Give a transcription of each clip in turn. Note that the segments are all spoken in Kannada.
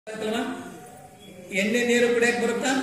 ಅಲ್ವಾ? ಎಣ್ಣೆ ನೀರು ಕುಡಿಯಕ್ ಬರುತ್ತಾ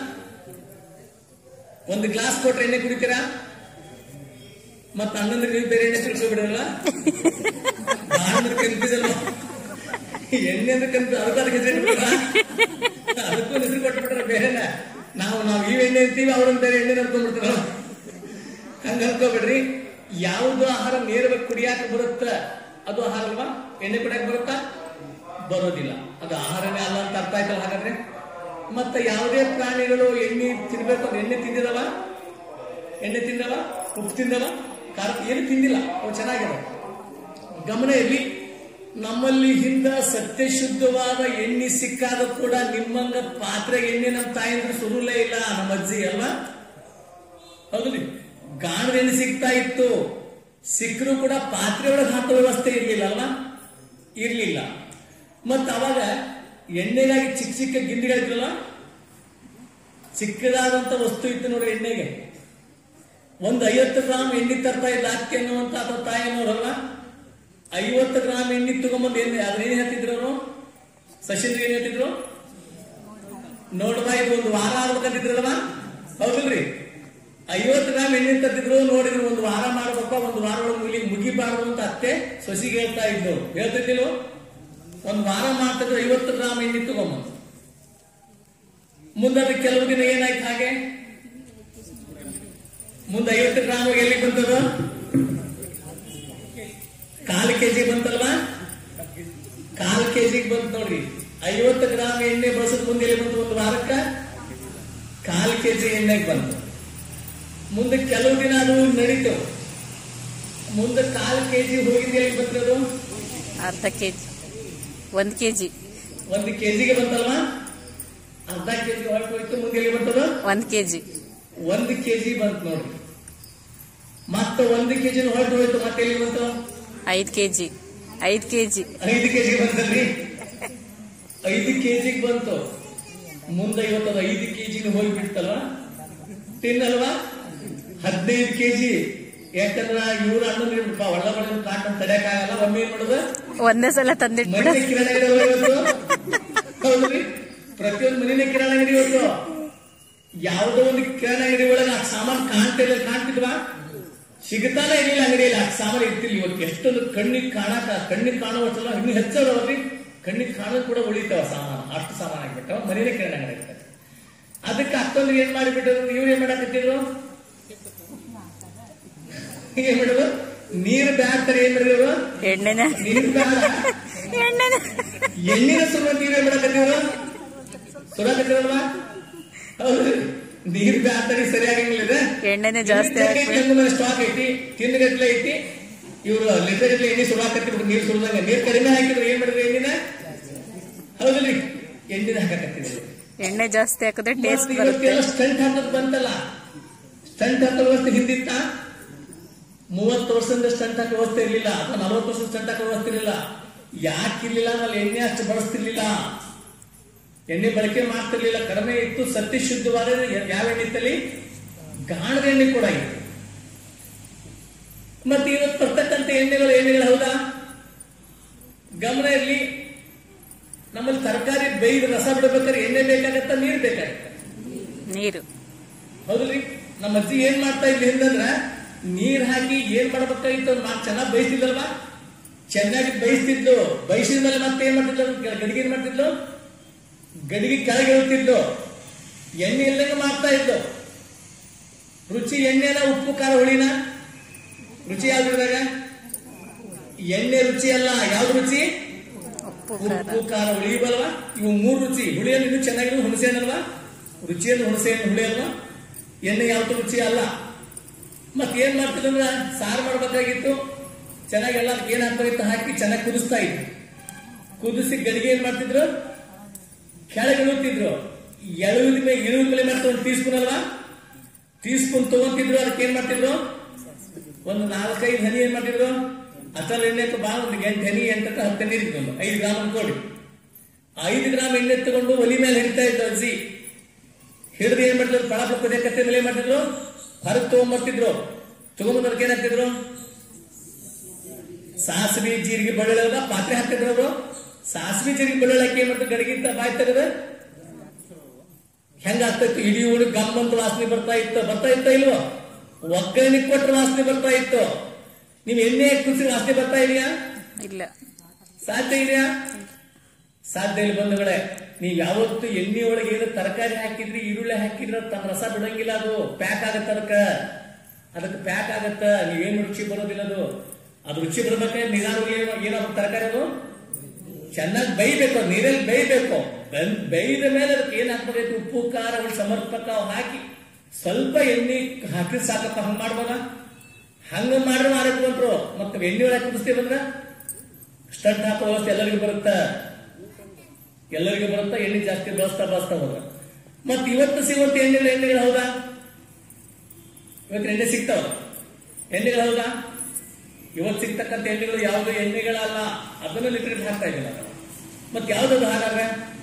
ಒಂದು ಗ್ಲಾಸ್ ಕೊಟ್ರೆ ಎಣ್ಣೆ ಕುಡಿತೀರಾ ಮತ್ತ ಅಣ್ಣಂದ್ರೆ ನೀವು ಬೇರೆ ಎಣ್ಣೆ ತಿಳ್ಕೊಬಿಡಲ್ಲ ಅಂದ್ರೆ ಕನ್ಫ್ಯೂಸ್ ಅಲ್ವಾ ಎಣ್ಣೆ ಅಂದ್ರೆ ಕನ್ಫ್ಯೂಸ್ ಅದಕ್ಕೂ ಅದಕ್ಕೆ ಹೆಸರು ಇಟ್ಬಿಟ್ರಾ? ಅದಕ್ಕೂ ಹೆಸರು ಕೊಟ್ಬಿಟ್ರೆ ಬೇರೆನ ನಾವು ನಾವು ಈ ಎಣ್ಣೆ ಅಂತೀವಿ ಅವ್ರನ್ನ ಬೇರೆ ಎಣ್ಣೆ ಅನ್ಕೊಂಡ್ಬಿಡ್ತಾರ ಹಂಗ ಅನ್ಕೋಬೇಡ್ರಿ ಯಾವ್ದು ಆಹಾರ ನೇರವಾಗಿ ಕುಡಿಯಾಕ ಬರುತ್ತ ಅದು ಆಹಾರ ಅಲ್ವಾ ಎಣ್ಣೆ ಕುಡಿಯಾಕ ಬರುತ್ತಾ ಬರೋದಿಲ್ಲ ಅದು ಆಹಾರನೇ ಅಲ್ಲ ಅಂತ ಅರ್ಥ ಆಯ್ತಲ್ಲ ಹಾಗಾದ್ರೆ ಮತ್ತೆ ಯಾವುದೇ ಪ್ರಾಣಿಗಳು ಎಣ್ಣೆ ತಿನ್ಬೇಕು ಅಂದ್ರೆ ಎಣ್ಣೆ ತಿಂದಿದವ ಎಣ್ಣೆ ತಿಂದವ ಉಪ್ಪು ತಿಂದವ ಖಾರ ಏನು ತಿಂದಿಲ್ಲ ಅವು ಚೆನ್ನಾಗಿದೆ ಗಮನ ಇರಲಿ ನಮ್ಮಲ್ಲಿ ಹಿಂದ ಸತ್ಯ ಶುದ್ಧವಾದ ಎಣ್ಣೆ ಸಿಕ್ಕಾಗ ಕೂಡ ನಿಮ್ಮಂಗ ಪಾತ್ರೆ ಎಣ್ಣೆ ನಮ್ಮ ತಾಯಂದ್ರೆ ಸುರುಲೇ ಇಲ್ಲ ನಮ್ಮ ಅಜ್ಜಿ ಅಲ್ವಾ ಹೌದು ಗಾಣದ ಎಣ್ಣೆ ಸಿಗ್ತಾ ಇತ್ತು ಸಿಕ್ಕರೂ ಕೂಡ ಪಾತ್ರೆ ಒಳಗೆ ಹಾಕೋ ವ್ಯವಸ್ಥೆ ಇರ್ಲಿಲ್ಲ ಅಲ್ವಾ ಇರ್ಲಿಲ್ಲ ಮತ್ತ ಅವಾಗ ಎಣ್ಣೆಗಾಗಿ ಚಿಕ್ಕ ಚಿಕ್ಕ ಗಿಂಡಿಗಳಿದ್ರಲ್ಲ ಚಿಕ್ಕದಾದಂತ ವಸ್ತು ಇತ್ತು ನೋಡ್ರಿ ಎಣ್ಣೆಗೆ ಒಂದು ಐವತ್ತು ಗ್ರಾಮ್ ಎಣ್ಣೆ ತರ್ತಾ ಇದ್ದ ಅಕ್ಕಿ ಅನ್ನುವಂತ ಅಥವಾ ತಾಯಿ ಅನ್ನೋರಲ್ಲ ಐವತ್ತು ಗ್ರಾಮ್ ಎಣ್ಣೆ ತಗೊಂಬಂದು ಏನ್ ಅದ್ರ ಏನ್ ಹೇಳ್ತಿದ್ರು ಅವರು ಸಶಿಂದ್ರ ಏನ್ ಹೇಳ್ತಿದ್ರು ನೋಡ್ಬಾ ಇದು ಒಂದು ವಾರ ಆಗ್ಬೇಕಂತಿದ್ರಲ್ವಾ ಹೌದಿಲ್ರಿ ಐವತ್ತು ಗ್ರಾಮ್ ಎಣ್ಣೆ ತರ್ತಿದ್ರು ನೋಡಿದ್ರು ಒಂದು ವಾರ ಮಾಡ್ಬೇಕ ಒಂದು ವಾರ ಒಳಗೆ ಮುಗಿ ಮುಗಿಬಾರ್ದು ಅಂತ ಅತ್ತೆ ಸೊಸಿಗೆ ಹೇಳ್ತಾ ಇದ್ರು ಹೇಳ್ತಿದ್ದಿಲ್ಲ ಒಂದು ವಾರ ಮಾಡ್ತಿದ್ರು ಐವತ್ತು ಗ್ರಾಮ್ ಎಣ್ಣೆ ತಗೊಂಬಂದು ಮುಂದೆ ಅದು ಕೆಲವು ದಿನ ಏನಾಯ್ತು ಹಾಗೆ ಮುಂದೆ ಐವತ್ತು ಗ್ರಾಮ್ ಎಲ್ಲಿ ಬಂತದ ಕಾಲು ಕೆಜಿ ಬಂತಲ್ವಾ ಕಾಲ್ ಕೆಜಿಗೆ ಬಂತು ನೋಡ್ರಿ ಐವತ್ತು ಗ್ರಾಮ್ ಎಣ್ಣೆ ಬಳಸದ್ ಮುಂದೆ ಎಲ್ಲಿ ಬಂತು ಒಂದು ವಾರಕ್ಕ ಕಾಲ್ ಕೆಜಿ ಎಣ್ಣೆಗೆ ಬಂತು ಮುಂದೆ ಕೆಲವು ದಿನ ಅದು ನಡೀತು ಮುಂದೆ ಕಾಲ್ ಕೆಜಿ ಹೋಗಿದ್ದು ಎಲ್ಲಿ ಬಂತದು ಅರ್ಧ ಕೆ ಜಿ ಒಂದು ಕೆ ಜಿ ಒಂದು ಕೆಜಿಗೆ ಬಂತಲ್ವಾ ಅರ್ಧ ಕೆಜಿ ಹೊರಟು ಹೋಯ್ತು ಮುಂದೆ ಎಲ್ಲಿ ಬಂತದ ಒಂದು ಕೆ ಜಿ ಒಂದು ಕೆಜಿ ಬಂತು ನೋಡ್ರಿ ಮತ್ತೆ ಒಂದು ಕೆಜಿ ಹೊರಟು ಹೋಯ್ತು ಮತ್ತೆ ಎಲ್ಲಿ ಬಂತು ಐದು ಕೆ ಜಿ ಐದು ಕೆ ಜಿ ಐದು ಕೆಜಿಗೆ ಬಂತಲ್ರಿ ಐದು ಕೆಜಿಗೆ ಬಂತು ಮುಂದೆ ಇವತ್ತು ಅದು ಐದು ಕೆಜಿನ ಹೋಗಿ ಬಿಡ್ತಲ್ವಾ ತಿನ್ನಲ್ವಾ ಹದಿನೈದು ಕೆಜಿ ಯಾಕಂದ್ರ ಇವ್ರ ಅಣ್ಣನ ಒಳ್ಳ ಬಡ ಕಾಟ ತಡೆಯಕ್ಕಾಗಲ್ಲ ಒಮ್ಮೆ ಏನ್ ಮಾಡೋದು ಒಂದೇ ಸಲ ತಂದಿಟ್ಬಿಡ ಮನೆ ಕಿರಾಣಿ ಅಂಗಡಿ ಅಲ್ವಾ ಇವತ್ತು ಹೌದ್ರಿ ಪ್ರತಿಯೊಂದು ಮನೆಯ ಕಿರಾಣಿ ಅಂಗಡಿ ಇವತ್ತು ಯಾವುದೋ ಒಂದು ಕಿರಾಣಿ ಅಂಗಡಿ ಒಳಗೆ ಆ ಸಾಮಾನು ಕಾಣ್ತಿಲ್ಲ ಕಾಣ್ತಿದ್ವಾ ಸಿಗ್ತಾನೆ ಇರಲಿಲ್ಲ ಅಂಗಡಿಯಲ್ಲಿ ಆ ಸಾಮಾನು ಇರ್ತಿಲ್ಲ ಇವತ್ತು ಎಷ್ಟೊಂದು ಕಣ್ಣಿಗೆ ಕಾಣಕ ಕಣ್ಣಿಗೆ ಕಾಣುವಷ್ಟಲ್ಲ ಇನ್ನು ಹೆಚ್ಚದವ್ರಿ ಕಣ್ಣಿಗೆ ಕಾಣೋದು ಕೂಡ ಉಳಿತಾವ ಸಾಮಾನು ಅಷ್ಟು ಸಾಮಾನು ಆಗ್ಬಿಟ್ಟವ ಮನೆಯ ಕಿರಾಣಿ ಅಂಗಡಿ ಇರ್ತದೆ ಅದಕ್ಕೆ ಅಷ್ಟೊಂದು ಏನ್ ಮಾಡಿಬಿಟ್ಟರು ಇವ್ರು ಏನ್ ಮಾಡಕತ್ತಿದ್ರು ಏನ್ ಮಾಡಿದ್ರು ನೀರು ಬ್ಯಾಡ್ತಾರೆ ಏನ್ ಮಾಡಿದ್ರು ಎಣ್ಣೆನ ನೀರು ಬ್ಯಾಡ ಎಣ್ಣೆನ ಎಣ್ಣಿನ ಸುರುವಂತ ನೀವೇ ಮಾಡಕತ್ತೀವ ಸುರಾಕತ್ತೀರಲ್ವಾ ಹೌದು ನೀರ್ ಬ್ಯಾಟರಿ ಸರಿಯಾಗಂಗಿಲ್ಲ ಇದೆ ಎಣ್ಣೆನೇ ಜಾಸ್ತಿ ಹಾಕ್ಬೇಕು ಸ್ಟಾಕ್ ಐತಿ ತಿಂದಗಟ್ಲೆ ಐತಿ ಇವರು ಲೀಟರ್ ಗಟ್ಲೆ ಎಣ್ಣೆ ಸುಡಾಕತ್ತಿಬಿಟ್ಟು ನೀರ್ ಸುಡ್ದಂಗ ನೀರ್ ಕಡಿಮೆ ಹಾಕಿದ್ರು ಏನ್ ಮಾಡಿದ್ರು ಎಣ್ಣಿನ ಹೌದಲ್ರಿ ಎಣ್ಣಿನ ಹಾಕಕತ್ತಿದ್ರು ಎಣ್ಣೆ ಜಾಸ್ತಿ ಹಾಕಿದ್ರೆ ಟೇಸ್ಟ್ ಮತ್ತೆ ಬರುತ್ತೆ ಇವತ್ತೆಲ್ಲ ಸ್ಟಂಟ್ ಹಾಕೋದು ಬಂತಲ್ಲ ಸ್ಟಂಟ್ ಹಾಕೋ ವ್ಯವಸ್ಥೆ ಹಿಂದಿತ್ತ ಮೂವತ್ತು ವರ್ಷದಿಂದ ಸ್ಟಂಟ್ ಹಾಕೋ ವ್ಯವಸ್ಥೆ ಇರಲಿಲ್ಲ ಅಥವಾ ನಲವತ್ತು ವರ್ಷದ ಸ್ಟಂಟ್ ಹಾಕೋ ವ್ಯವಸ್ಥೆ ಇರಲಿಲ್ಲ ಯಾಕೆ ಇರ್ಲಿಲ್ಲ ಅಲ್ಲಿ ಎಣ್ಣೆ ಅಷ್ಟು ಬಳಸ್ತಿರ್ಲಿಲ್ಲ ಎಣ್ಣೆ ಬಳಕೆ ಮಾಡ್ತಿರ್ಲಿಲ್ಲ ಕಡಿಮೆ ಇತ್ತು ಸತ್ಯ ಶುದ್ಧವಾದ ಯಾವ ಎಣ್ಣೆ ಇತ್ತಲ್ಲಿ ಗಾಣದ ಎಣ್ಣೆ ಕೂಡ ಇತ್ತು ಮತ್ತೆ ಇವತ್ತು ಬರ್ತಕ್ಕಂಥ ಎಣ್ಣೆಗಳು ಎಣ್ಣೆಗಳು ಹೌದಾ ಗಮನ ಇರಲಿ ನಮ್ಮಲ್ಲಿ ತರಕಾರಿ ಬೇಯ್ದು ರಸ ಬಿಡಬೇಕಾದ್ರೆ ಎಣ್ಣೆ ಬೇಕಾಗತ್ತ ನೀರು ಬೇಕಾಗತ್ತ ನೀರು ಹೌದ್ರಿ ನಮ್ಮ ಅಜ್ಜಿ ಏನ್ ಮಾಡ್ತಾ ಇದ್ಲಿ ಅಂತಂದ್ರ ನೀರ್ ಹಾಕಿ ಏನ್ ಮಾಡ್ಬೇಕಾಗಿತ್ತು ಅದ್ ಮಾಡ್ ಚೆನ್ನಾಗಿ ಬಯಸ್ತಿದ್ಲಲ್ವಾ ಚೆನ್ನಾಗಿ ಬಯಸ್ತಿದ್ಲು ಬಯಸಿದ ಮೇಲೆ ಮತ್ತೆ ಏನ್ ಮಾಡ್ತಿದ್ಲು ಗ- ಗಡಿಗೆ ಏನ್ ಮಾಡ್ತಿದ್ಲು ಗಡಿಗೆ ಕೆಳಗೆ ಇಳ್ತಿದ್ಲು ಎಣ್ಣೆ ಇಲ್ದಂಗ ಮಾಡ್ತಾ ಇದ್ಲು ರುಚಿ ಎಣ್ಣೆನ ಉಪ್ಪು ಖಾರ ಹುಳಿನ ರುಚಿ ಯಾವ್ದ್ರದಾಗ ಎಣ್ಣೆ ರುಚಿ ಅಲ್ಲ ಯಾವ್ದು ರುಚಿ ಉಪ್ಪು ಖಾರ ಉಪ್ಪು ಖಾರ ಹುಳಿಬಲ್ವಾ ಇವು ಮೂರು ರುಚಿ ಹುಳಿಯಲ್ಲಿ ಇನ್ನೂ ಚೆನ್ನಾಗಿರೋದು ಹುಣಸೆ ಹಣ್ಣಲ್ವಾ ರುಚಿಯನ್ನು ಹುಣಸೆ ಹಣ್ಣು ಹುಳಿ ಅಲ್ವಾ ಎಣ್ಣೆ ಯಾವತ್ತು ರುಚಿ ಅಲ್ಲ ಮತ್ ಏನ್ ಮಾಡ್ತಿದ್ರಂದ್ರ ಸಾರು ಮಾಡ್ಬೇಕಾಗಿತ್ತು ಚೆನ್ನಾಗಿ ಎಲ್ಲ ಅದಕ್ಕೆ ಏನ್ ಹಾಕ್ಬೇಕಾಗಿತ್ತು ಹಾಕಿ ಚೆನ್ನಾಗಿ ಕುದಿಸ್ತಾ ಇದ್ರು ಕುದಿಸಿ ಗಡಿಗೆ ಏನ್ ಮಾಡ್ತಿದ್ರು ಕೆಳಗೆ ಇಳುತ್ತಿದ್ರು ಎಳುವಿದ ಮೇಲೆ ಇಳುವ ಮೇಲೆ ಮತ್ತೆ ಒಂದು ಟೀ ಸ್ಪೂನ್ ಅಲ್ವಾ ಟೀ ಸ್ಪೂನ್ ತಗೊಂತಿದ್ರು ಅದಕ್ಕೆ ಏನ್ ಮಾಡ್ತಿದ್ರು ಒಂದು ನಾಲ್ಕೈದು ಹನಿ ಏನ್ ಮಾಡ್ತಿದ್ರು ಅಸಲ್ ಎಣ್ಣೆ ಬಾ ಒಂದು ಎಂಟು ಹನಿ ಎಂಟು ಹತ್ತು ಹನಿ ಇತ್ತು ಒಂದು ಐದು ಗ್ರಾಮ್ ಅನ್ಕೊಡಿ ಐದು ಗ್ರಾಮ್ ಎಣ್ಣೆ ತಗೊಂಡು ಒಲಿ ಮೇಲೆ ಹಿಡಿತಾ ಇದ್ರು ಅಜ್ಜಿ ಹಿಡಿದು ಏನ್ ಮಾಡ್ತಿದ್ರು ಪಳ ಪಕ್ಕದ ಕತ್ತೆ ಮೇಲೆ ಏನ್ ಮಾಡ್ತಿದ್ರು ಹೊರಗೆ ತಗೊಂಡ್ಬರ್ತಿದ್ರು ತಗೊಂಬಂದ್ ಅದಕ್ಕೆ ಏನಾಗ್ತಿದ್ರು ಸಾಸಿವೆ ಜೀರಿಗೆ ಬೆಳ್ಳುಳ್ಳಿ ಎಲ್ಲ ಪಾತ್ರೆ ಹಾಕ್ತಿದ್ರು ಅವರು ಸಾಸಿವೆ ಜರಿಗೆ ಬೆಳ್ಳುಳ್ಳಿ ಏನ್ ಮಾಡ್ತಾರೆ ಗಡಿಗಿಂತ ಬಾಯ್ ತೆಗದ ಹೆಂಗ ಆಗ್ತೈತಿ ಇಡೀ ಊರು ಗಮ್ ಅಂತ ವಾಸನೆ ಬರ್ತಾ ಇತ್ತು ಬರ್ತಾ ಇತ್ತ ಇಲ್ವೋ ಒಗ್ಗರಣೆ ಕೊಟ್ರ ವಾಸನೆ ಬರ್ತಾ ಇತ್ತು ನೀವ್ ಎಣ್ಣೆ ಕುಸಿ ವಾಸನೆ ಬರ್ತಾ ಇದೆಯಾ ಇಲ್ಲ ಸಾಧ್ಯ ಇದೆಯಾ ಸಾಧ್ಯ ಇಲ್ಲ ಬಂಧುಗಳೇ ನೀವ್ ಯಾವತ್ತು ಎಣ್ಣೆ ಒಳಗೆ ಏನೋ ತರಕಾರಿ ಹಾಕಿದ್ರಿ ಈರುಳ್ಳಿ ಹಾಕಿದ್ರ ತಮ್ಮ ರಸ ಬಿಡಂಗಿಲ್ಲ ಅದು ಪ್ಯಾಕ್ ಆಗತ್ತ ಅದಕ್ಕ ಅದಕ್ಕೆ ಪ್ಯಾಕ್ ಆಗತ್ತ ನೀವೇನು ರುಚಿ ಬರೋದಿಲ್ಲ ಅದು ಅದು ರುಚಿ ಬರ್ಬೇಕಾದ್ರೆ ನಿಧಾನವಾಗಿ ಏನಾದ್ರು ತರಕಾರಿ ಅದು ಚೆನ್ನಾಗಿ ಬೈಬೇಕು ಅದು ನೀರಲ್ಲಿ ಬೈಬೇಕು ಬೆನ್- ಬೈದ ಮೇಲೆ ಅದಕ್ಕೆ ಏನ್ ಹಾಕ್ಬೇಕು ಉಪ್ಪು ಖಾರ ಹುಳಿ ಸಮರ್ಪಕ ಅವ್ ಹಾಕಿ ಸ್ವಲ್ಪ ಎಣ್ಣೆ ಹಾಕಿದ್ರೆ ಸಾಕಪ್ಪ ಹಂಗ ಮಾಡ್ಬೋದ ಹಂಗ ಮಾಡ್ರೆ ಮಾಡಕ್ ಬಂದ್ರು ಮತ್ತೆ ಎಣ್ಣೆ ಒಳಗೆ ಕುದಿಸ್ತೀವಿ ಬಂದ್ರ ಸ್ಟಂಟ್ ಹಾಕೋ ವ್ಯವಸ್ಥೆ ಎಲ್ಲರಿಗೂ ಬರುತ್ತ ಎಲ್ಲರಿಗೂ ಬರುತ್ತಾ ಎಣ್ಣೆ ಜಾಸ್ತಿ ಬಳಸ್ತಾ ಬಳಸ್ತಾ ಹೋದ ಮತ್ತೆ ಇವತ್ತು ಸಿಗುವಂತ ಎಣ್ಣೆಗಳು ಎಣ್ಣೆಗಳು ಹೌದಾ ಇವತ್ತು ಎಣ್ಣೆ ಸಿಗ್ತಾವ ಎಣ್ಣೆಗಳು ಹೌದಾ ಇವತ್ತು ಸಿಗ್ತಕ್ಕಂಥ ಎಣ್ಣೆಗಳು ಯಾವುದು ಎಣ್ಣೆಗಳಲ್ಲ ಅದನ್ನು ಲಿಟರ್ ಹಾಕ್ತಾ ಇದ್ದೀನಿ ನಾನು ಮತ್ತೆ ಯಾವ್ದದು ಹಾಗಾದ್ರೆ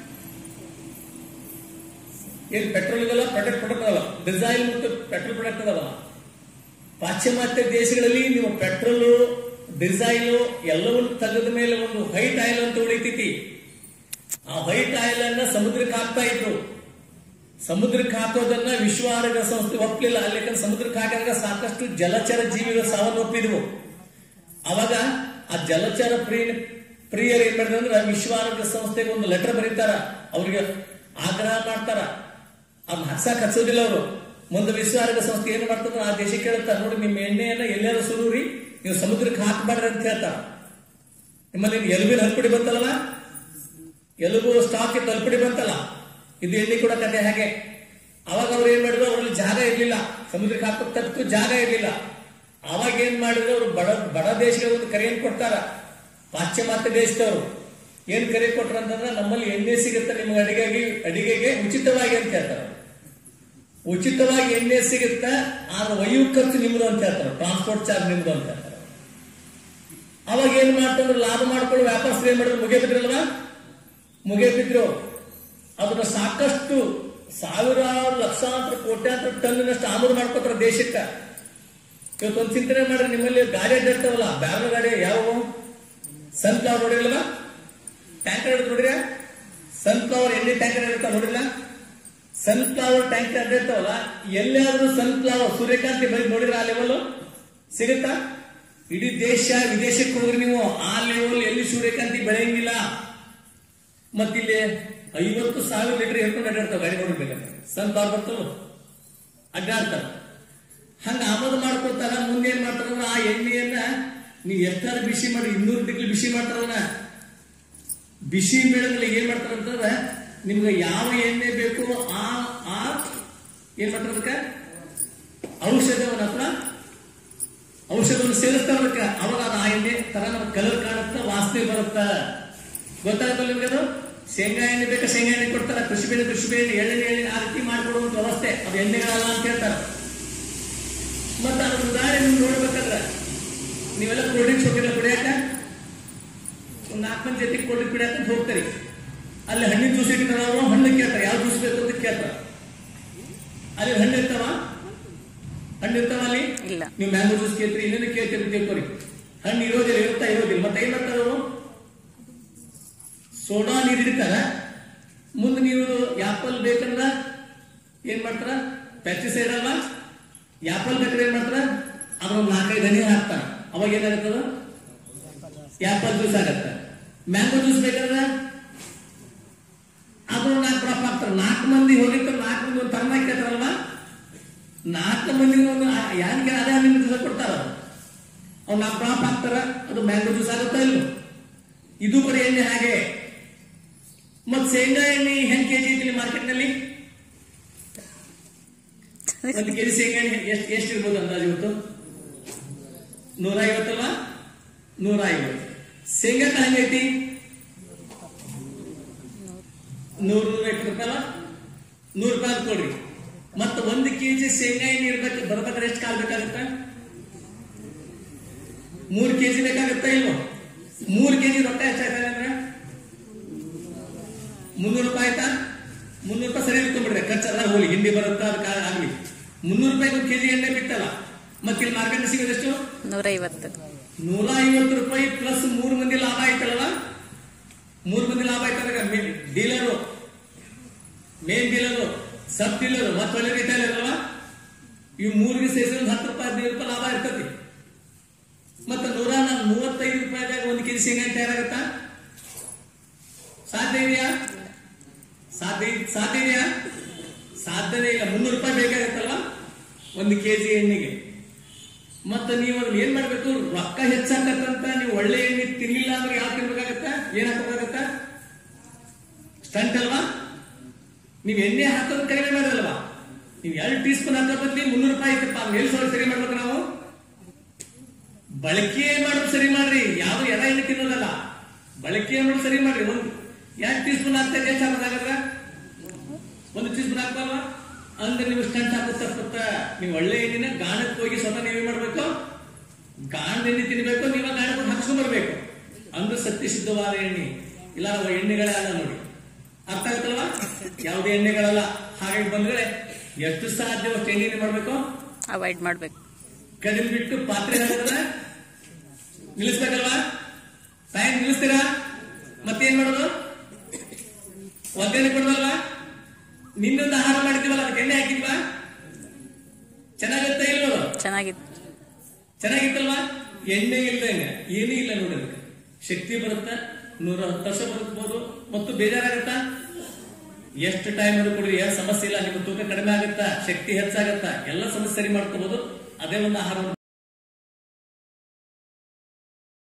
ಏನು ಪೆಟ್ರೋಲ್ ಇದಲ್ಲ ಪ್ರಾಡಕ್ಟ್ ಪ್ರಾಡಕ್ಟ್ ಅದಲ್ಲ ಡಿಸೈಲ್ ಮತ್ತು ಪೆಟ್ರೋಲ್ ಪ್ರಾಡಕ್ಟ್ ಅದಲ್ಲ ಪಾಶ್ಚಿಮಾತ್ಯ ದೇಶಗಳಲ್ಲಿ ನೀವು ಪೆಟ್ರೋಲು ಡಿಸೈಲು ಎಲ್ಲವನ್ನು ತೆಗೆದ ಮೇಲೆ ಒಂದು ವೈಟ್ ಆಯಿಲ್ ಅಂತ ಉಳಿತೈತಿ ಆ ವೈಟ್ ಆಯಿಲ್ ಅನ್ನ ಸಮುದ್ರಕ್ಕೆ ಹಾಕ್ತಾ ಇದ್ರು ಸಮುದ್ರಕ್ಕೆ ಹಾಕೋದನ್ನ ವಿಶ್ವ ಆರೋಗ್ಯ ಸಂಸ್ಥೆ ಒಪ್ಪಲಿಲ್ಲ ಅಲ್ಲಿ ಯಾಕಂದ್ರೆ ಸಮುದ್ರಕ್ಕೆ ಹಾಕಿದಾಗ ಸಾಕಷ್ಟು ಜಲಚರ ಜೀವಿಗಳು ಸಾವನ್ನಪ್ಪಿದ್ವು ಅವಾಗ ಆ ಜಲಚರ ಪ್ರಿಯ ಪ್ರಿಯರು ಏನ್ ಮಾಡಿದ್ರು ಅಂದ್ರೆ ವಿಶ್ವ ಆರೋಗ್ಯ ಸಂಸ್ಥೆಗೆ ಒಂದು ಲೆಟರ್ ಬರೀತಾರ ಅವ್ರಿಗೆ ಆಗ್ರಹ ಮಾಡ್ತಾರ ಅದನ್ನ ಹಚ್ಚಕ್ ಹಚ್ಚೋದಿಲ್ಲ ಅವರು ಮುಂದೆ ವಿಶ್ವ ಆರೋಗ್ಯ ಸಂಸ್ಥೆ ಏನ್ ಮಾಡ್ತಂದ್ರೆ ಆ ದೇಶಕ್ಕೆ ಹೇಳ್ತಾರೆ ನೋಡಿ ನಿಮ್ಮ ಎಣ್ಣೆಯನ್ನ ಎಲ್ಲಾರು ಸುರೂರಿ ನೀವು ಸಮುದ್ರಕ್ಕೆ ಹಾಕಬಾರ್ರಿ ಅಂತ ಹೇಳ್ತಾರ ನಿಮ್ಮಲ್ಲಿ ಎಲುಬಿನ ಹಲ್ಪಡಿ ಬಂತಲ್ವಾ ಎಲುಬು ಸ್ಟಾಕ್ ತಲುಪಡಿ ಬಂತಲ್ಲ ಇದು ಎಣ್ಣೆ ಕೂಡ ಕತೆ ಹಾಗೆ ಅವಾಗ ಅವ್ರು ಏನ್ ಮಾಡಿದ್ರು ಅವ್ರಲ್ಲಿ ಜಾಗ ಇರ್ಲಿಲ್ಲ ಸಮುದ್ರಕ್ಕೆ ಹಾಕೋ ತಕ್ಕ ಜಾಗ ಇರ್ಲಿಲ್ಲ ಅವಾಗ ಏನ್ ಮಾಡಿದ್ರು ಅವರು ಬಡ ಬಡ ದೇಶಗಳ ಒಂದು ಕರೆಯನ್ನು ಕೊಡ್ತಾರ ಪಾಶ್ಚಿಮಾತ್ಯ ದೇಶದವರು ಏನ್ ಕರೆ ಕೊಟ್ರ ಅಂತಂದ್ರೆ ನಮ್ಮಲ್ಲಿ ಎಣ್ಣೆ ಸಿಗುತ್ತೆ ನಿಮ್ಗೆ ಅಡಿಗೆಗೆ ಅಡಿಗೆಗೆ ಉಚಿತವಾಗಿ ಅಂತ ಹೇಳ್ತಾರೆ ಉಚಿತವಾಗಿ ಎಣ್ಣೆ ಸಿಗುತ್ತೆ ಆದ್ರೆ ಒಯ್ಯು ಖರ್ಚು ನಿಮ್ದು ಅಂತ ಹೇಳ್ತಾರೆ ಟ್ರಾನ್ಸ್ಪೋರ್ಟ್ ಚಾರ್ಜ್ ನಿಮ್ದು ಅಂತ ಹೇಳ್ತಾರೆ ಅವಾಗ ಏನ್ ಮಾಡ್ತಂದ್ರೆ ಲಾಭ ಮಾಡ್ಕೊಳ್ಳೋ ವ್ಯಾಪಾರಸ್ಥರು ಏನ್ ಮಾಡಿದ್ರು ಮುಗಿಯ ಬಿದ್ರಲ್ವಾ ಮುಗಿಯ ಬಿದ್ರು ಅದನ್ನ ಸಾಕಷ್ಟು ಸಾವಿರಾರು ಲಕ್ಷಾಂತರ ಕೋಟ್ಯಾಂತರ ಟನ್ನಿನಷ್ಟು ಆಮದು ಮಾಡ್ಕೋತಾರ ದೇಶಕ್ಕೆ ಇವತ್ತೊಂದು ಚಿಂತನೆ ಮಾಡ್ರಿ ನಿಮ್ಮಲ್ಲಿ ಗಾಡಿ ಅಡ್ಡಾಡ್ತಾವಲ್ಲ ಬ್ಯಾರ ಗಾಡಿ ಯಾವ ಸನ್ಫ್ಲವರ್ ನೋಡಿರಲ್ವಾ ಟ್ಯಾಂಕರ್ ಹಿಡಿದು ನೋಡಿರ ಸನ್ಫ್ಲವರ್ ಎಣ್ಣೆ ಟ್ಯಾಂಕರ್ ಇರ್ತಾವ ನೋಡಿಲ್ಲ ಸನ್ಫ್ಲವರ್ ಟ್ಯಾಂಕರ್ ಅಡ್ಡಾಡ್ತಾವಲ್ಲ ಎಲ್ಲಾದ್ರೂ ಸನ್ಫ್ಲವರ್ ಸೂರ್ಯಕಾಂತಿ ಬರೀ ನೋಡಿರ ಆ ಲೆವೆಲ್ ಸಿಗುತ್ತಾ ಇಡೀ ದೇಶ ವಿದೇಶಕ್ಕೆ ಹೋಗ್ರಿ ನೀವು ಆ ಲೆವೆಲ್ ಎಲ್ಲಿ ಸೂರ್ಯಕಾಂತಿ ಬೆಳೆಯಂಗಿಲ್ಲ ಮತ್ತಿಲ್ಲಿ ಐವತ್ತು ಸಾವಿರ ಲೀಟರ್ ಹೇಳ್ಕೊಂಡು ಅಡ್ಡಾಡ್ತಾವ ಗಾಡಿ ನೋಡಿರ್ಬೇಕಂದ್ರೆ ಸನ್ಫ್ಲವರ್ ಬರ್ತವ ಅಡ್ಡಾಡ್ತಾವ ಹಂಗ ಆಮದು ಮಾಡ್ಕೊತಾರ ಮುಂದೆ ಏನ್ ಮಾಡ್ತಾರ ಆ ಎಣ್ಣೆಯನ್ನ ನೀವು ಎಷ್ಟಾರು ಬಿಸಿ ಮಾಡಿ ಇನ್ನೂರು ಡಿಗ್ರಿ ಬಿಸಿ ಮಾಡ್ತಾರಲ್ಲ ಬಿಸಿ ಬೆಳೆದಲ್ಲಿ ಏನ್ ಮಾಡ್ತಾರ ಅಂತಂದ್ರೆ ನಿಮ್ಗೆ ಯಾವ ಎಣ್ಣೆ ಬೇಕು ಆ ಆ ಏನ್ ಮಾಡ್ತಾರ ಅದಕ್ಕೆ ಔಷಧವನ್ನ ಅಥವಾ ಔಷಧವನ್ನು ಸೇರಿಸ್ತಾರ ಅದಕ್ಕೆ ಅವಾಗ ಅದು ಆ ಎಣ್ಣೆ ತರ ನಮ್ಗೆ ಕಲರ್ ಕಾಣುತ್ತ ವಾಸನೆ ಬರುತ್ತ ಗೊತ್ತಾಗತ್ತಲ್ಲ ನಿಮ್ಗೆ ಅದು ಶೇಂಗಾ ಎಣ್ಣೆ ಬೇಕಾ ಶೇಂಗಾ ಎಣ್ಣೆ ಕೊಡ್ತಾರ ಕೃಷಿ ಬೆಳೆ ಕೃಷಿ ಬೆಳೆ ಎಣ್ಣೆ ಎಣ್ಣೆ ಆ ರೀತಿ ಮಾಡ್ಕೊಡುವಂತ ವ್ಯವಸ್ಥೆ ಅದು ಎಣ್ಣೆಗಳಲ್ಲ ಅಂತ ಹೇಳ್ತಾರೆ ಮತ್ತೆ ಅದ್ರ ಉದಾಹರಣೆ ನೀವು ನೋಡ್ಬೇಕಾದ್ರೆ ನೀವೆಲ್ಲ ಕೋಲ್ಡ್ ಡ್ರಿಂಕ್ಸ್ ಹೋಗಿಲ್ಲ ಕುಡಿಯಾಕ ಒಂದ್ ನಾಲ್ಕು ಮಂದಿ ಜೊತೆ ಕೋಲ್ಡ್ ಡ್ರಿಂಕ್ ಕುಡಿಯಾಕ ಅಂತ ಹೋಗ್ತಾರೆ ಅಲ್ಲಿ ಹಣ್ಣಿನ ಜ್ಯೂಸ್ ಇಟ್ಟಿರ್ತಾರ ಅವರು ಹಣ್ಣು ಕೇಳ್ತಾರೆ ಯಾವ ಜ್ಯೂಸ್ ಬೇಕು ಅಂತ ಕೇಳ್ತಾರೆ ಅಲ್ಲಿ ಹಣ್ಣು ಇರ್ತಾವ ಹಣ್ಣು ಇರ್ತಾವ ಅಲ್ಲಿ ಇಲ್ಲ ನೀವು ಮ್ಯಾಂಗೋ ಜ್ಯೂಸ್ ಕೇಳ್ತೀರಿ ಇನ್ನೇನು ಕೇಳ್ತೀರಿ ತಿಳ್ಕೊರಿ ಹಣ್ಣು ಇರೋದಿಲ್ಲ ಇರುತ್ತಾ ಇರೋದಿಲ್ಲ ಮತ್ತೆ ಏನ್ ಮಾಡ್ತಾರೆ ಅವರು ಸೋಡಾ ನೀರು ಇಡ್ತಾರ ಮುಂದೆ ನೀವು ಆಪಲ್ ಬೇಕಂದ್ರ ಏನ್ ಮಾಡ್ತಾರ ಪೆಸ್ಟಿಸೈಡ್ ಅಲ್ವಾ ಆಪಲ್ ಬೇಕಾದ್ರೆ ಏನ್ ಮಾಡ್ತಾರ ಅದ್ರ ಒಂದು ನಾಲ್ಕೈದು ಹನಿ ಹಾಕ್ತಾರ ಅವಾಗ ಏನಾಗುತ್ತದ ಆಪಲ್ ಜ್ಯೂಸ್ ಆಗತ್ತ ಮ್ಯಾಂಗೋ ಜ್ಯೂಸ್ ಬೇಕಾದ್ರೆ ಅದ್ರ ನಾಲ್ಕು ಡ್ರಾಪ್ ಹಾಕ್ತಾರ ನಾಲ್ಕು ಮಂದಿ ಹೋಗಿರ್ತಾರೆ ನಾಲ್ಕು ಮಂದಿ ಒಂದು ತರ್ನ ಕೇಳ್ತಾರಲ್ವಾ ನಾಲ್ಕು ಮಂದಿ ಒಂದು ಯಾರಿಗೆ ಅದೇ ಹಣ್ಣಿನ ಜ್ಯೂಸ್ ಕೊಡ್ತಾರ ಅವ್ರು ನಾಲ್ಕು ಡ್ರಾಪ್ ಹಾಕ್ತಾರ ಅದು ಮ್ಯಾಂಗೋ ಜ್ಯೂಸ್ ಆಗುತ್ತಾ ಇಲ್ಲ ಇದು ಕೂಡ ಎಣ್ಣೆ ಹಾಗೆ ಮತ್ ಶೇಂಗಾ ಎಣ್ಣೆ ಹೆಂಗ್ ಕೆಜಿ ಐತಿ ಮಾರ್ಕೆಟ್ ನಲ್ಲಿ ಒಂದು ಕೆಜಿ ಶೇಂಗಾ ಎಣ್ಣೆ ಎಷ್ಟು ಎಷ್ಟು ಇರ್ಬೋದು ಅಂದಾಜು ಇವತ್ತು ನೂರ ಐವತ್ತಲ್ವಾ ನೂರ ಐವತ್ತು ಶೇಂಗಾಕಾಯಿ ಹೆಂಗೈತಿ ನೂರು ನೂರ ಇಪ್ಪತ್ತು ರೂಪಾಯಿ ಅಲ್ಲ ನೂರು ರೂಪಾಯಿ ಕೊಡ್ರಿ ಮತ್ತೆ ಒಂದು ಕೆಜಿ ಶೇಂಗಾ ಎಣ್ಣೆ ಇರ್ಬೇಕು ಬರ್ಬೇಕಾದ್ರೆ ಎಷ್ಟು ಕಾಲ್ ಬೇಕಾಗುತ್ತೆ ಮೂರು ಕೆಜಿ ಬೇಕಾಗುತ್ತಾ ಇಲ್ವೋ ಮೂರು ಕೆಜಿ ರೊಕ್ಕ ಎಷ್ಟಾಗ್ತದೆ ಅಂದ್ರೆ ಮುನ್ನೂರು ರೂಪಾಯಿ ಆಯ್ತಾ ಮುನ್ನೂರು ರೂಪಾಯಿ ಸರಿ ಇಟ್ಕೊಂಡ್ಬಿಡ್ರಿ ಖರ್ಚೆಲ್ಲ ಹೋಗ್ಲಿ ಹಿಂದಿ ಬರುತ್ತಾ ಅದಕ್ಕೆ ಆಗ್ಲಿ ಮುನ್ನೂರು ರೂಪಾಯಿ ಒಂದು ಕೆಜಿ ಎಣ್ಣೆ ಬಿತ್ತಲ್ಲ ಮತ್ತೆ ಇಲ್ಲಿ ಮಾರ್ಕೆಟ್ ಸಿಗೋದೆಷ್ಟು ನೂರೈವತ್ತು ನೂರ ಐವತ್ತು ರೂಪಾಯಿ ಪ್ಲಸ್ ಮೂರು ಮಂದಿ ಲಾಭ ಆಯ್ತಲ್ಲ ಮೂರ್ ಮಂದಿ ಲಾಭ ಆಯ್ತದಾಗ dealer main dealer sub dealer ಮತ್ತೆ ಒಳ್ಳೆ ರಿಟೈಲರ್ ಅಲ್ವಾ ಇವು ಮೂರಿಗೆ ಸೇರಿಸಿ ಒಂದು ಹತ್ತು ರೂಪಾಯಿ ಹದಿನೈದು ರೂಪಾಯಿ ಲಾಭ ಇರ್ತತಿ ಮತ್ತೆ ನೂರ ನ- ಮೂವತ್ತೈದು ರೂಪಾಯಿದಾಗ ಒಂದು ಕೆಜಿ ಶೇಂಗಾ ತಯಾರಾಗತ್ತಾ ಸಾಧ್ಯ ಇದೆಯಾ ಸಾಧ್ಯ ಸಾಧ್ಯ ಇದೆಯಾ ಸಾಧ್ಯನೇ ಇಲ್ಲ ಮುನ್ನೂರು ರೂಪಾಯಿ ಬೇಕಾಗತ್ತಲ್ವಾ ಒಂದು ಕೆಜಿ ಎಣ್ಣೆಗೆ ಮತ್ತೆ ನೀವು ಅದನ್ನ ಏನ್ ಮಾಡ್ಬೇಕು ರೊಕ್ಕ ಹೆಚ್ಚಾಗತ್ತಂತ ನೀವು ಒಳ್ಳೆ ಎಣ್ಣೆ ತಿನ್ಲಿಲ್ಲ ಅಂದ್ರೆ ಯಾವ ತಿನ್ಬೇಕಾಗತ್ತ ಏನ್ ಹಾಕೋಬೇಕಾಗತ್ತ ಸ್ಟಂಟ್ ಅಲ್ವಾ ನೀವು ಎಣ್ಣೆ ಹಾಕೋದು ಕಡಿಮೆ ಮಾಡೋದಲ್ವಾ ನೀವು ಎರಡು ಟೀ ಸ್ಪೂನ್ ಹಾಕೋ ಬದ್ಲಿ ಮುನ್ನೂರು ರೂಪಾಯಿ ಐತಪ್ಪ ಅವ್ನ ಎಲ್ಲಿ ಸರಿ ಸರಿ ಮಾಡ್ಬೇಕು ನಾವು ಬಳಕೆ ಮಾಡೋದು ಸರಿ ಮಾಡ್ರಿ ಯಾವ ಎಡ ಎಣ್ಣೆ ತಿನ್ನೋದಲ್ಲ ಬಳಕೆ ಮಾಡೋದು ಸರಿ ಮಾಡ್ರಿ ಒಂದು ಎರಡು ಟೀ ಸ್ಪೂನ್ ಹಾಕ್ತಾ ಎಷ್ಟು ಹಾಕೋದಾಗದ್ರ ಒಂದು ಟೀ ಸ್ಪೂನ್ ಹಾಕ್ಬಲ್ವಾ ಅಂದ್ರೆ ನೀವು ಸ್ಟಂಟ್ ಹಾಕೋದು ತಪ್ಪುತ್ತ ನೀವು ಒಳ್ಳೆ ಎಣ್ಣೆನ ಗಾಣಕ್ಕೆ ಹೋಗಿ ಸ್ವತಃ ನೀವೇ ಮಾಡ್ಬೇಕು ಗಾಣದ ಎಣ್ಣೆ ತಿನ್ಬೇಕು ನೀವು ಗಾಣಕ್ಕೆ ಹಾಕ್ಸ್ಕೊಂಡ್ ಬರ್ಬೇಕು ಅಂದ್ರೆ ಸತ್ಯ ಶುದ್ಧವಾದ ಎಣ್ಣೆ ಇಲ್ಲ ಅವು ಎಣ್ಣೆಗಳೇ ಅಲ್ಲ ನೋಡಿ ಅರ್ಥ ಆಗುತ್ತಲ್ವಾ ಯಾವುದೇ ಎಣ್ಣೆಗಳಲ್ಲ ಹಾಗಾಗಿ ಬಂದ್ರೆ ಎಷ್ಟು ಸಾಧ್ಯ ಅಷ್ಟು ಎಣ್ಣೆ ಮಾಡ್ಬೇಕು ಅವಾಯ್ಡ್ ಮಾಡ್ಬೇಕು ಕಡಿಮೆ ಬಿಟ್ಟು ಪಾತ್ರೆ ಹಾಕಿದ್ರೆ ನಿಲ್ಲಿಸ್ಬೇಕಲ್ವಾ ಟೈಮ್ ನಿಲ್ಲಿಸ್ತೀರಾ ಮತ್ತೇನ್ ಮಾಡೋದು ಒಗ್ಗರಣೆ ಕೊಡೋದಲ್ವಾ ನಿನ್ನೊಂದು ಆಹಾರ ಮಾಡಿದ್ದೀವಲ್ಲ ಅದಕ್ಕೆ ಎಣ್ಣೆ ಹಾಕಿದ್ವಾ ಚೆನ್ನಾಗಿತ್ತ ಇಲ್ವೋ ಚೆನ್ನಾಗಿತ್ತು ಚೆನ್ನಾಗಿತ್ತಲ್ವಾ ಎಣ್ಣೆ ಇಲ್ದಂಗ ಏನೂ ಇಲ್ಲ ನೋಡಿ ಅದಕ್ಕೆ ಶಕ್ತಿ ಬರುತ್ತಾ ನೂರ ಹತ್ತು ವರ್ಷ ಬದುಕಬಹುದು ಮತ್ತು ಬೇಜಾರಾಗತ್ತಾ ಎಷ್ಟು ಟೈಮ್ ಅದು ಕೊಡ್ರಿ ಏನು ಸಮಸ್ಯೆ ಇಲ್ಲ ನಿಮ್ಮ ತೂಕ ಕಡಿಮೆ ಆಗುತ್ತಾ ಶಕ್ತಿ ಹೆಚ್ಚಾಗತ್ತಾ ಎಲ್ಲ ಸಮಸ್ಯೆ ಸರಿ ಮಾಡ್ಕೋಬಹುದು ಅದೇ ಒಂದು ಆಹಾರವನ್ನು